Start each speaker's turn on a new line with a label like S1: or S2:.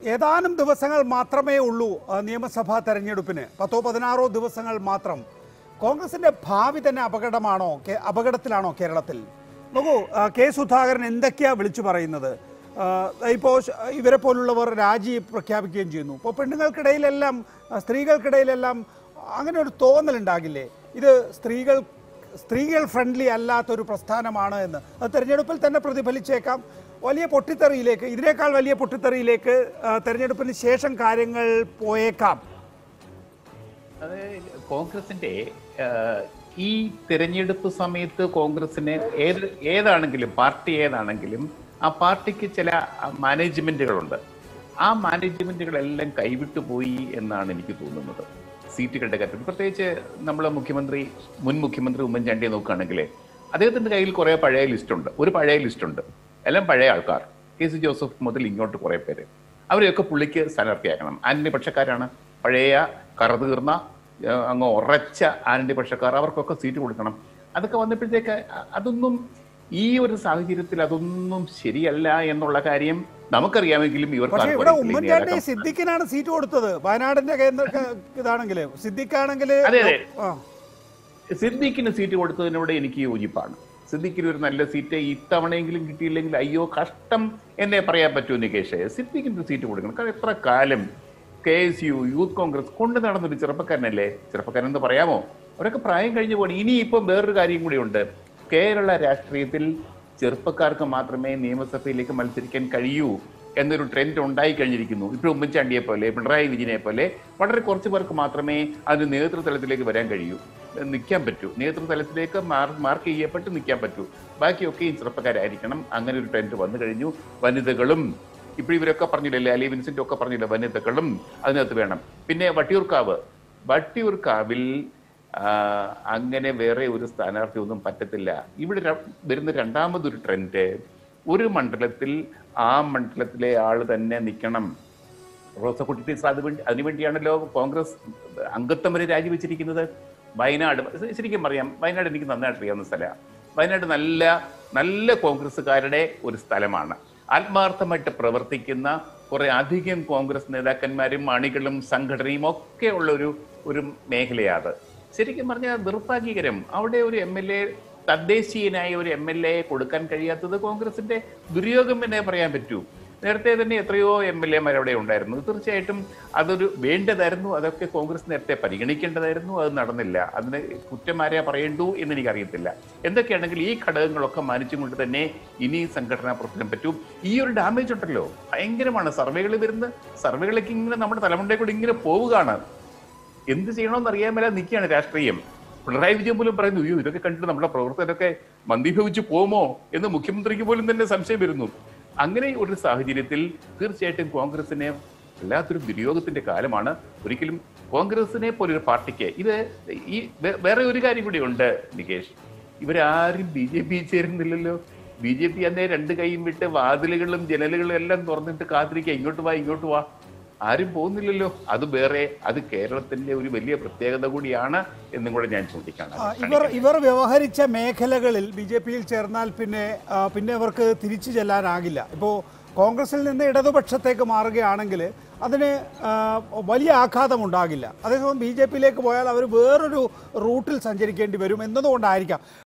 S1: ഏതാനും ദിവസങ്ങൾ മാത്രമേ ഉള്ളൂ ആ, നിയമസഭാ തെരഞ്ഞെടുപ്പിന് പത്തോ പതിനാറോ ദിവസങ്ങൾ മാത്രം കോൺഗ്രസിന്റെ ഭാവി തന്നെ അപകടമാണോ കേ- അപകടത്തിലാണോ കേരളത്തിൽ നോക്കൂ ആ, കെ സുധാകരൻ എന്തൊക്കെയാ വിളിച്ചു പറയുന്നത് ആ, ഇപ്പോൾ ശ- ഇവരെ പോലുള്ളവർ രാജി പ്രഖ്യാപിക്കുകയും ചെയ്യുന്നു ഇപ്പോൾ പെണ്ണുങ്ങൾക്കിടയിലെല്ലാം ആ, സ്ത്രീകൾക്കിടയിലെല്ലാം അങ്ങനെ ഒരു തോന്നലുണ്ടാകില്ലേ ഇത് സ്ത്രീകൾ സ്ത്രീകൾ ഫ്രണ്ട്ലി അല്ലാത്തൊരു പ്രസ്ഥാനമാണ് എന്ന് അത് തെരഞ്ഞെടുപ്പിൽ തന്നെ പ്രതിഫലിച്ചേക്കാം വലിയ പൊട്ടിത്തെറിയിലേക്ക് ഇതിനേക്കാൾ വലിയ പൊട്ടിത്തെറിയിലേക്ക് ആ, തെരഞ്ഞെടുപ്പിന് ശേഷം കാര്യങ്ങൾ പോയേക്കാം
S2: അത് കോൺഗ്രസിന്റെ ആ, ഈ തിരഞ്ഞെടുപ്പ് സമയത്ത് കോൺഗ്രസിന് ഏത് ഏതാണെങ്കിലും പാർട്ടി ഏതാണെങ്കിലും ആ പാർട്ടിക്ക് ചില മാനേജ്മെന്റുകളുണ്ട് ആ മാനേജ്മെന്റുകളെല്ലാം കൈവിട്ടു പോയി എന്നാണ് എനിക്ക് തോന്നുന്നത് സീറ്റുകളുടെ കാര്യത്തിൽ പ്രത്യേകിച്ച് നമ്മളെ മുഖ്യമന്ത്രി മുൻ മുഖ്യമന്ത്രി ഉമ്മൻചാണ്ടിയെ നോക്കുകയാണെങ്കിൽ അദ്ദേഹത്തിന്റെ കയ്യിൽ കുറെ പഴയ ലിസ്റ്റുണ്ട് ഒരു പഴയ ലിസ്റ്റുണ്ട് എല്ലാം പഴയ ആൾക്കാർ കെ സി ജോസഫ് മുതൽ ഇങ്ങോട്ട് കുറെ പേര് അവരെയൊക്കെ പുള്ളിക്ക് സ്ഥാനാർത്ഥിയാക്കണം ആന്റണി പക്ഷക്കാരാണ് പഴയ കറതീർന്ന ഏഹ്, അങ്ങ് ഉറച്ച ആന്റണി പക്ഷക്കാർ അവർക്കൊക്കെ സീറ്റ് കൊടുക്കണം അതൊക്കെ വന്നപ്പോഴത്തേക്ക് അ- അതൊന്നും ഈ ഒരു സാഹചര്യത്തിൽ അതൊന്നും ശരിയല്ല എന്നുള്ള കാര്യം നമുക്കറിയാമെങ്കിലും ഇവർക്ക്
S1: പക്ഷേ
S2: ആർക്കും
S1: ഇവിടെ
S2: അറിയത്തില്ല. ഇനി
S1: ഉമ്മൻചാണ്ടി
S2: അടക്കം-
S1: സിദ്ദിഖിനാണ് സീറ്റ് കൊടുത്തത് വയനാടിന്റെ കേന്ദ്ര ഇതാണെങ്കിൽ സിദ്ദിഖാണെങ്കിൽ
S2: അതെ, അതെ.
S1: ആ
S2: സിദ്ദീഖിന് സീറ്റ് കൊടുത്തതിനോട് എനിക്ക് യോജിപ്പാണ് സിദ്ദീഖിന് ഒരു നല്ല സീറ്റ് ഇത്തവണയെങ്കിലും കിട്ടിയില്ലെങ്കിൽ അയ്യോ കഷ്ടം എന്നേ പറയാൻ പറ്റൂ നികേഷ് സിദ്ദീഖിന് ഒരു സീറ്റ് കൊടുക്കണം കാരണം എത്ര കാലം K S U youth Congress കൊണ്ട് നടന്നൊരു ചെറുപ്പക്കാരനല്ലേ ചെറുപ്പക്കാരൻ എന്ന് പറയാമോ അവരൊക്കെ പ്രായം കഴിഞ്ഞു പോകണം ഇനി ഇപ്പം വേറൊരു കാര്യം കൂടിയുണ്ട് കേരള രാഷ്ട്രീയത്തിൽ ചെറുപ്പക്കാർക്ക് മാത്രമേ നിയമസഭയിലേക്ക് മത്സരിക്കാൻ കഴിയൂ എന്നൊരു ട്രെൻഡ് ഉണ്ടായി കഴിഞ്ഞിരിക്കുന്നു ഇപ്പോൾ ഉമ്മൻചാണ്ടിയെ പോലെ പിണറായി വിജയനെ പോലെ വളരെ കുറച്ച് പേർക്ക് മാത്രമേ അതിന് നേതൃതലത്തിലേക്ക് വരാൻ കഴിയൂ നിൽക്കാൻ പറ്റൂ നേതൃതലത്തിലേക്ക് മാർക്ക് ചെയ്യപ്പെട്ട് നിൽക്കാൻ പറ്റൂ ബാക്കിയൊക്കെ ഈ ചെറുപ്പക്കാരായിരിക്കണം അങ്ങനെ ഒരു ട്രെൻഡ് വന്നു കഴിഞ്ഞു വനിതകളും ഇപ്പോൾ ഇവരൊക്കെ പറഞ്ഞില്ലേ അലി വിൻസെന്റ് ഒക്കെ പറഞ്ഞില്ലേ വനിതകളും അതിനകത്ത് വേണം പിന്നെ വട്ടിയൂർക്കാവ് വട്ടിയൂർക്കാവിൽ ആ, അങ്ങനെ വേറെ ഒരു സ്ഥാനാർത്ഥി ഒന്നും പറ്റത്തില്ല ഇവിടെ ര- വരുന്ന രണ്ടാമതൊരു ട്രെൻഡ് ഒരു മണ്ഡലത്തിൽ ആ മണ്ഡലത്തിലെ ആൾ തന്നെ നിൽക്കണം റോസക്കുട്ടി ടീച്ചർ അത് വേണ്ടി അതിനുവേണ്ടിയാണല്ലോ കോൺഗ്രസ് അംഗത്വം വരെ രാജിവെച്ചിരിക്കുന്നത് വയനാട് ശരിക്കും പറയാം വയനാട് എനിക്ക് നന്നായിട്ട് അറിയാവുന്ന സ്ഥലമാണ് വയനാട് നല്ല നല്ല കോൺഗ്രസ്സുകാരുടെ ഒരു സ്ഥലമാണ് ആത്മാർത്ഥമായിട്ട് പ്രവർത്തിക്കുന്ന കുറെ അധികം കോൺഗ്രസ് നേതാക്കന്മാരും അണികളും സംഘടനയും ഒക്കെ ഉള്ള ഒരു ഒരു മേഖലയാണ് അത് ശരിക്കും പറഞ്ഞാൽ നിർഭാഗ്യകരം അവിടെ ഒരു എം എൽ എ തദ്ദേശീയനായ ഒരു എം എൽ എ കൊടുക്കാൻ കഴിയാത്തത് കോൺഗ്രസിന്റെ ദുര്യോഗം എന്നേ പറയാൻ പറ്റൂ നേരത്തെ തന്നെ എത്രയോ എം എൽ എമാർ അവിടെ ഉണ്ടായിരുന്നു തീർച്ചയായിട്ടും അതൊരു വേണ്ടതായിരുന്നു അതൊക്കെ കോൺഗ്രസ് നേരത്തെ പരിഗണിക്കേണ്ടതായിരുന്നു അത് നടന്നില്ല അതിന് കുറ്റമാരെ പറയേണ്ടു എന്ന് എനിക്കറിയത്തില്ല എന്തൊക്കെയാണെങ്കിൽ ഈ ഘടകങ്ങളൊക്കെ മാനിച്ചുകൊണ്ട് തന്നെ ഇനി സംഘടനാ പ്രവർത്തനം പറ്റും ഈ ഒരു ഡാമേജ് ഉണ്ടല്ലോ ഭയങ്കരമാണ് സർവേകൾ വരുന്ന സർവേകളൊക്കെ ഇങ്ങനെ നമ്മുടെ തലമുണ്ടേ കൂടി ഇങ്ങനെ പോവുകയാണ് എന്ത് ചെയ്യണമെന്ന് അറിയാൻ മേലെ നിൽക്കുകയാണ് രാഷ്ട്രീയം പിണറായി വിജയൻ പോലും പറയുന്നു അയ്യോ ഇതൊക്കെ കണ്ടിട്ട് നമ്മുടെ പ്രവർത്തകരൊക്കെ മന്ദീഭവിച്ച് പോകുമോ എന്ന് മുഖ്യമന്ത്രിക്ക് പോലും തന്നെ സംശയം വരുന്നു അങ്ങനെ ഒരു സാഹചര്യത്തിൽ തീർച്ചയായിട്ടും കോൺഗ്രസിനെ വല്ലാത്തൊരു ദുര്യോഗത്തിന്റെ കാലമാണ് ഒരിക്കലും കോൺഗ്രസിനെ പോലൊരു പാർട്ടിക്ക് ഇത് ഈ വേ- വേറെ ഒരു കാര്യം കൂടിയുണ്ട് നികേഷ് ഇവരാരും ബി ജെ പി ചേരുന്നില്ലല്ലോ ബി ജെ പി അന്നേ രണ്ട് കൈയും വിട്ട് വാതിലുകളും ജനലുകളും എല്ലാം തുറന്നിട്ട് കാത്തിരിക്കുക ഇങ്ങോട്ട് വാ ഇങ്ങോട്ട് വാ ആരും പോകുന്നില്ലല്ലോ അത് വേറെ അത് കേരളത്തിന്റെ ഒരു വലിയ പ്രത്യേകത കൂടിയാണ് എന്നും കൂടെ ഞാൻ
S1: ആ,
S2: ചൂണ്ടിക്കാണാം
S1: ഇവർ ഇവർ വ്യവഹരിച്ച മേഖലകളിൽ ബി ജെ പിയിൽ ചേർന്നാൽ പിന്നെ ആ, പിന്നെ അവർക്ക് തിരിച്ചു ചെല്ലാനാകില്ല ഇപ്പോൾ കോൺഗ്രസിൽ നിന്ന് ഇടതുപക്ഷത്തേക്ക് മാറുകയാണെങ്കിൽ അതിന് ആ, വലിയ ആഘാതം ഉണ്ടാകില്ല അതേസമയം ബി ജെ പിയിലേക്ക് പോയാൽ അവർ വേറൊരു റൂട്ടിൽ സഞ്ചരിക്കേണ്ടി വരും എന്നതുകൊണ്ടായിരിക്കാം